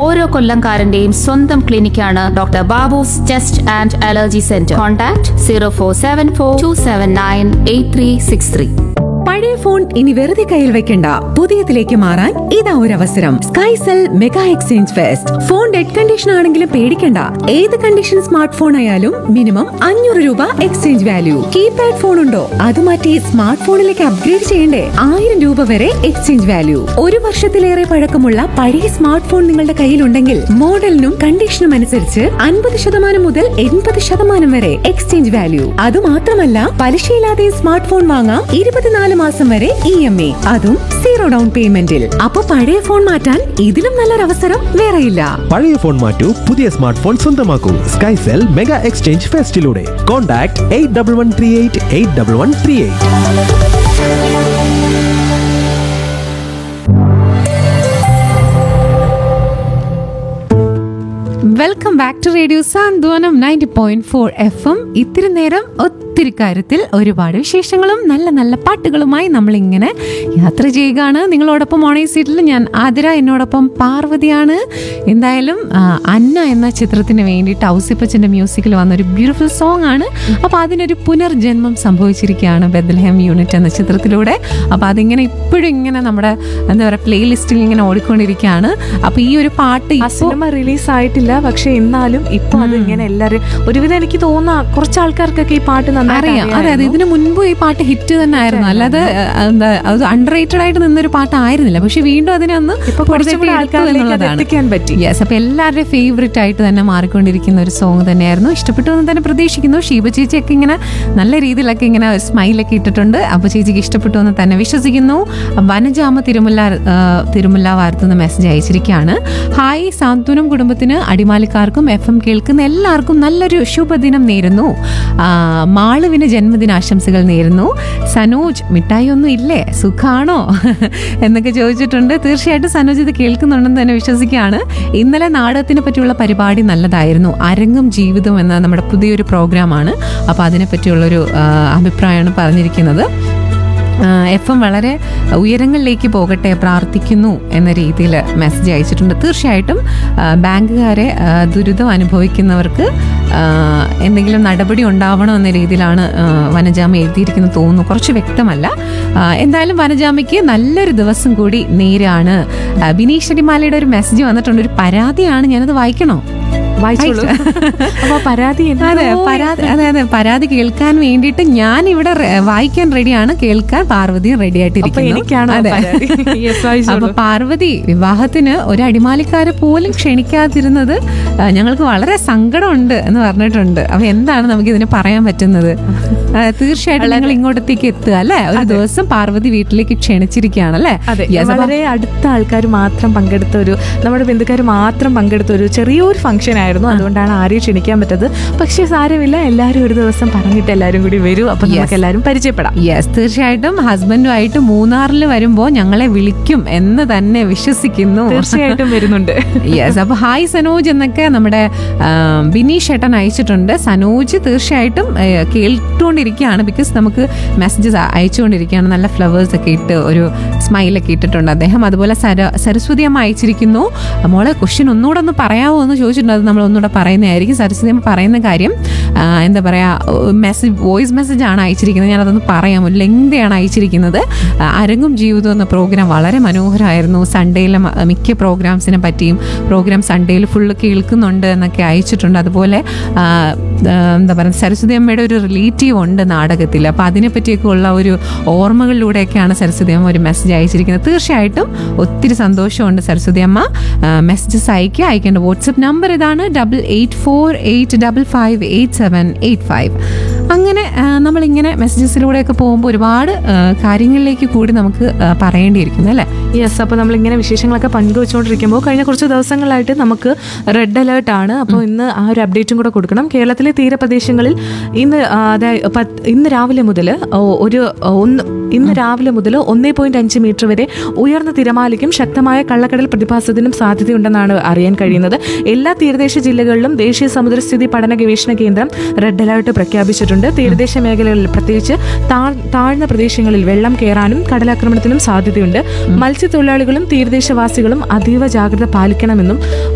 ഓരോ കൊല്ലംകാരന്റെയും സ്വന്തം ക്ലിനിക്കാണ് doctor Babu's chest and allergy centre contact zero four seven four two seven nine eight three six three പഴയ phone ഇനി വെറുതെ കയ്യിൽ വെക്കണ്ട പുതിയതിലേക്ക് മാറാൻ ഇതാ ഒരു അവസരം Skycell mega exchange fest phone dead condition ആണെങ്കിലും പേടിക്കണ്ട ഏത് കണ്ടീഷൻ സ്മാർട്ട് ഫോൺ ആയാലും മിനിമം അഞ്ഞൂറ് രൂപ എക്സ്ചേഞ്ച് വാല്യൂ കീപാഡ് ഫോൺ ഉണ്ടോ അത് മാറ്റി സ്മാർട്ട് ഫോണിലേക്ക് അപ്ഗ്രേഡ് ചെയ്യണ്ടേ ആയിരം രൂപ വരെ എക്സ്ചേഞ്ച് വാല്യൂ ഒരു വർഷത്തിലേറെ പഴക്കമുള്ള പഴയ സ്മാർട്ട് ഫോൺ നിങ്ങളുടെ കയ്യിലുണ്ടെങ്കിൽ മോഡലിനും കണ്ടീഷനും അനുസരിച്ച് അൻപത് ശതമാനം മുതൽ എൺപത് ശതമാനം വരെ എക്സ്ചേഞ്ച് വാല്യൂ അത് മാത്രമല്ല പലിശയില്ലാതെ സ്മാർട്ട് ഫോൺ വാങ്ങാം ഇരുപത്തിനാല് മാസം വരെ ഇ എം എ അതും സീറോ ഡൗൺ പേയ്മെന്റിൽ അപ്പൊ പഴയ ഫോൺ മാറ്റാൻ ഇതിലും നല്ലൊരു അവസരം വേറെയില്ല പഴയ ഫോൺ മാറ്റൂ പുതിയ സ്മാർട്ട് ഫോൺ സ്വന്തമാക്കൂ സ്കൈസെൽ മെഗാ എക്സ്ചേഞ്ച് ഫെസ്റ്റിലൂടെ contact eight double one three eight eight double one three eight welcome back to radio Santhwanam ninety point four F M ഇത്തിരി നേരം ഒത്തിരി കാര്യത്തിൽ ഒരുപാട് വിശേഷങ്ങളും നല്ല നല്ല പാട്ടുകളുമായി നമ്മളിങ്ങനെ യാത്ര ചെയ്യുകയാണ് നിങ്ങളോടൊപ്പം ഓണേ സീറ്റിൽ ഞാൻ ആതിര എന്നോടൊപ്പം പാർവതിയാണ് എന്തായാലും ആ, അന്ന എന്ന ചിത്രത്തിന് വേണ്ടിയിട്ട് ഔസിപ്പച്ചൻ്റെ മ്യൂസിക്കിൽ വന്ന ഒരു ബ്യൂട്ടിഫുൾ സോങ് ആണ് അപ്പോൾ അതിനൊരു പുനർജന്മം സംഭവിച്ചിരിക്കുകയാണ് ബെദ്ലഹം യൂണിറ്റ് എന്ന ചിത്രത്തിലൂടെ അപ്പോൾ അതിങ്ങനെ ഇപ്പോഴും ഇങ്ങനെ നമ്മുടെ എന്താ പറയുക പ്ലേലിസ്റ്റിൽ ഇങ്ങനെ ഓടിക്കൊണ്ടിരിക്കുകയാണ് അപ്പോൾ ഈ ഒരു പാട്ട് ആ ഇപ്പോൾ സിനിമ റിലീസ് ആയിട്ടില്ല പക്ഷെ എന്നാലും ഇപ്പൊ അത് ഇങ്ങനെ എല്ലാരും ഒരുവിധം എനിക്ക് തോന്നുന്ന കുറച്ച് ആൾക്കാർക്കൊക്കെ ഈ പാട്ട് നന്നായിട്ട് അറിയാം അതെ അതെ അറിയാമായിരുന്നു. ഇതിനു മുൻപ് ഈ പാട്ട് ഹിറ്റ് തന്നെ ആയിരുന്നു അല്ലാതെ അഹ്, എന്താ അത് അണ്ടർ റേറ്റഡ് ആയിട്ട് നിന്നൊരു പാട്ടായിരുന്നില്ല പക്ഷെ വീണ്ടും അതിനെ ഒന്ന് ഇപ്പൊ കുറച്ചും കൂടി ആൾക്കാരിലേക്ക് അത് എത്തിക്കാൻ പറ്റി. യെസ് അപ്പൊ എല്ലാവരുടെയും ഫേവറേറ്റ് ആയിട്ട് തന്നെ മാറിക്കൊണ്ടിരിക്കുന്ന ഒരു സോങ് തന്നെയായിരുന്നു ഇഷ്ടപ്പെട്ടു എന്ന് തന്നെ പ്രതീക്ഷിക്കുന്നു ഷീബ ചേച്ചിയൊക്കെ ഇങ്ങനെ നല്ല രീതിയിലൊക്കെ ഇങ്ങനെ സ്മൈലൊക്കെ ഇട്ടിട്ടുണ്ട് അപ്പൊ ചേച്ചിക്ക് ഇഷ്ടപ്പെട്ടു എന്ന് തന്നെ വിശ്വസിക്കുന്നു വനജാമ തിരുമുല്ല ആ, തിരുമുല്ല വാർത്തുന്ന മെസ്സേജ് അയച്ചിരിക്കുകയാണ് ഹായ് സാന്ത്വനം കുടുംബത്തിന് അടിമാലിക്കാർക്കും എഫ് എം കേൾക്കുന്ന എല്ലാവർക്കും നല്ലൊരു ശുഭദിനം നേരുന്നു ആ, മാളുവിന് ജന്മദിനാശംസകൾ നേരുന്നു സനോജ് മിഠായി ഒന്നും ഇല്ലേ സുഖാണോ എന്നൊക്കെ ചോദിച്ചിട്ടുണ്ട് തീർച്ചയായിട്ടും സനോജ് ഇത് കേൾക്കുന്നുണ്ടെന്ന് തന്നെ വിശ്വസിക്കുകയാണ് ഇന്നലെ നാടകത്തിനെ പറ്റിയുള്ള പരിപാടി നല്ലതായിരുന്നു അരങ്ങും ജീവിതവും എന്ന നമ്മുടെ പുതിയൊരു പ്രോഗ്രാമാണ് അപ്പോൾ അതിനെപ്പറ്റിയുള്ളൊരു ആ, അഭിപ്രായമാണ് പറഞ്ഞിരിക്കുന്നത് എഫ് എം വളരെ ഉയരങ്ങളിലേക്ക് പോകട്ടെ പ്രാർത്ഥിക്കുന്നു എന്ന രീതിയിൽ മെസ്സേജ് അയച്ചിട്ടുണ്ട് തീർച്ചയായിട്ടും ആ, ബാങ്കുകാരെ ആ, ദുരിതം അനുഭവിക്കുന്നവർക്ക് ആ, എന്തെങ്കിലും നടപടി ഉണ്ടാവണം എന്ന രീതിയിലാണ് ആ, വനജാമ എഴുതിയിരിക്കുന്നത് തോന്നുന്നു കുറച്ച് വ്യക്തമല്ല ആ, എന്തായാലും വനജാമയ്ക്ക് നല്ലൊരു ദിവസം കൂടി നേരാണ് ആ, ബിനീഷ് അടിമാലയുടെ ഒരു മെസ്സേജ് വന്നിട്ടുണ്ട് ഒരു പരാതിയാണ് ഞാനത് വായിക്കണോ വായിച്ചോളൂ അപ്പൊ പരാതി അതെ എന്തോ പരാതി അതെ അതെ പരാതി കേൾക്കാൻ വേണ്ടിയിട്ട് ഞാൻ ഇവിടെ റെ- വായിക്കാൻ റെഡിയാണ് കേൾക്കാൻ പാർവതി റെഡി അപ്പൊ എനിക്കാണോ പരാതി? Yes, വായിച്ചോളൂ. അപ്പൊ പാർവതി വിവാഹത്തിന് ഒരു അടിമാലിക്കാരെ പോലും ക്ഷണിക്കാതിരുന്നത് ആ, ഞങ്ങൾക്ക് വളരെ സങ്കടമുണ്ട് എന്ന് പറഞ്ഞിട്ടുണ്ട് അപ്പൊ എന്താണ് നമുക്ക് ഇതിന് പറയാൻ പറ്റുന്നത് ആ, തീർച്ചയായിട്ടും നിങ്ങൾ ഇങ്ങോട്ടത്തേക്ക് എത്തുക അല്ലെ ഒരു ദിവസം പാർവതി വീട്ടിലേക്ക് ക്ഷണിച്ചിരിക്കുകയാണ് അല്ലെ അതെ Yes, അപ്പൊ- വളരെ അടുത്ത ആൾക്കാർ മാത്രം പങ്കെടുത്ത ഒരു നമ്മുടെ ബന്ധുക്കാർ മാത്രം പങ്കെടുത്ത ഒരു ചെറിയൊരു ഫംഗ്ഷൻ ആയിരുന്നു അതുകൊണ്ടാണ് ആരെയും ക്ഷണിക്കാൻ പറ്റത് പക്ഷേ സാരമില്ല എല്ലാവരും ഒരു ദിവസം പറഞ്ഞിട്ട് എല്ലാവരും കൂടി വരൂ അപ്പൊ നമുക്ക് എല്ലാവരും പരിചയപ്പെടാം യെസ് തീർച്ചയായിട്ടും ഹസ്ബൻഡുമായിട്ട് മൂന്നാറിൽ വരുമ്പോ ഞങ്ങളെ വിളിക്കും എന്ന് തന്നെ വിശ്വസിക്കുന്നു തീർച്ചയായിട്ടും വരുന്നുണ്ട് യെസ് അപ്പൊ ഹായ് സനോജ് എന്നൊക്കെ നമ്മുടെ ആ, ബിനീഷ് ഏട്ടൻ അയച്ചിട്ടുണ്ട് സനോജ് തീർച്ചയായിട്ടും ആ, കേട്ടുകൊണ്ടിരിക്കുകയാണ് ബിക്കോസ് നമുക്ക് മെസ്സേജസ് അയച്ചുകൊണ്ടിരിക്കുകയാണ് നല്ല ഫ്ലവേഴ്സ് ഒക്കെ ഇട്ട് ഒരു സ്മൈലൊക്കെ ഇട്ടിട്ടുണ്ട് അദ്ദേഹം അതുപോലെ സര സരസ്വതി അമ്മ അയച്ചിരിക്കുന്നു മോളെ ക്വസ്റ്റ്യൻ ഒന്നുകൂടെ ഒന്ന് പറയാമോ എന്ന് ചോദിച്ചിട്ടുണ്ട് അത് നമ്മൾ ഒന്നുകൂടെ പറയുന്നതായിരിക്കും സരസ്വതി അമ്മ പറയുന്ന കാര്യം ആ, എന്താ പറയുക മെസ്സേജ് വോയിസ് മെസ്സേജ് ആണ് അയച്ചിരിക്കുന്നത് ഞാനതൊന്ന് പറയാം ഒരു ലെങ്തിയാണ് അയച്ചിരിക്കുന്നത് ആ, അരങ്ങും ജീവിതം എന്ന പ്രോഗ്രാം വളരെ മനോഹരമായിരുന്നു സൺഡേയിലെ മ- മിക്ക പ്രോഗ്രാംസിനെ പറ്റിയും പ്രോഗ്രാം സൺഡേയിൽ ഫുള്ള് കേൾക്കുന്നുണ്ട് എന്നൊക്കെ അയച്ചിട്ടുണ്ട് അതുപോലെ ആ, ആ, എന്താ പറയുക സരസ്വതി അമ്മയുടെ ഒരു റിലേറ്റീവ് ഉണ്ട് നാടകത്തിൽ അപ്പോൾ അതിനെപ്പറ്റിയൊക്കെ ഉള്ള ഒരു ഓർമ്മകളിലൂടെയൊക്കെയാണ് സരസ്വതി അമ്മ ഒരു മെസ്സേജ് അയച്ചിരിക്കുന്നത് തീർച്ചയായിട്ടും ഒത്തിരി സന്തോഷമുണ്ട് സരസ്വതി അമ്മ മെസ്സേജസ് അയക്കുക അയക്കേണ്ട വാട്സപ്പ് നമ്പർ ഇതാണ് double eight four eight double five eight seven eight five അങ്ങനെ ആ, നമ്മളിങ്ങനെ മെസ്സേജസിലൂടെയൊക്കെ പോകുമ്പോൾ ഒരുപാട് ആ, കാര്യങ്ങളിലേക്ക് കൂടി നമുക്ക് ആ, പറയേണ്ടിയിരിക്കുന്നു അല്ലേ യെസ് അപ്പോൾ നമ്മളിങ്ങനെ വിശേഷങ്ങളൊക്കെ പങ്കുവെച്ചുകൊണ്ടിരിക്കുമ്പോൾ കഴിഞ്ഞ കുറച്ച് ദിവസങ്ങളായിട്ട് നമുക്ക് റെഡ് അലേർട്ട് ആണ് അപ്പോൾ ഇന്ന് ആ ഒരു അപ്ഡേറ്റും കൂടെ കൊടുക്കണം കേരളത്തിലെ തീരപ്രദേശങ്ങളിൽ ഇന്ന് ആ, അതായത് പത്ത്- ഇന്ന് രാവിലെ മുതൽ ഒരു ഒന്ന് ഇന്ന് രാവിലെ മുതൽ ഒന്നേ പോയിന്റ് അഞ്ച് മീറ്റർ വരെ ഉയർന്ന തിരമാലയ്ക്കും ശക്തമായ കള്ളക്കടൽ പ്രതിഭാസത്തിനും സാധ്യതയുണ്ടെന്നാണ് അറിയാൻ കഴിയുന്നത് എല്ലാ തീരദേശ ജില്ലകളിലും ദേശീയ സമുദ്രസ്ഥിതി പഠന ഗവേഷണ കേന്ദ്രം റെഡ് അലേർട്ട് പ്രഖ്യാപിച്ചിട്ടുണ്ട് തീരദേശ മേഖലകളിൽ പ്രത്യേകിച്ച് താഴ്- താഴ്ന്ന പ്രദേശങ്ങളിൽ വെള്ളം കയറാനും കടലാക്രമണത്തിനും സാധ്യതയുണ്ട് മത്സ്യത്തൊഴിലാളികളും തീരദേശവാസികളും അതീവ ജാഗ്രത പാലിക്കണമെന്നും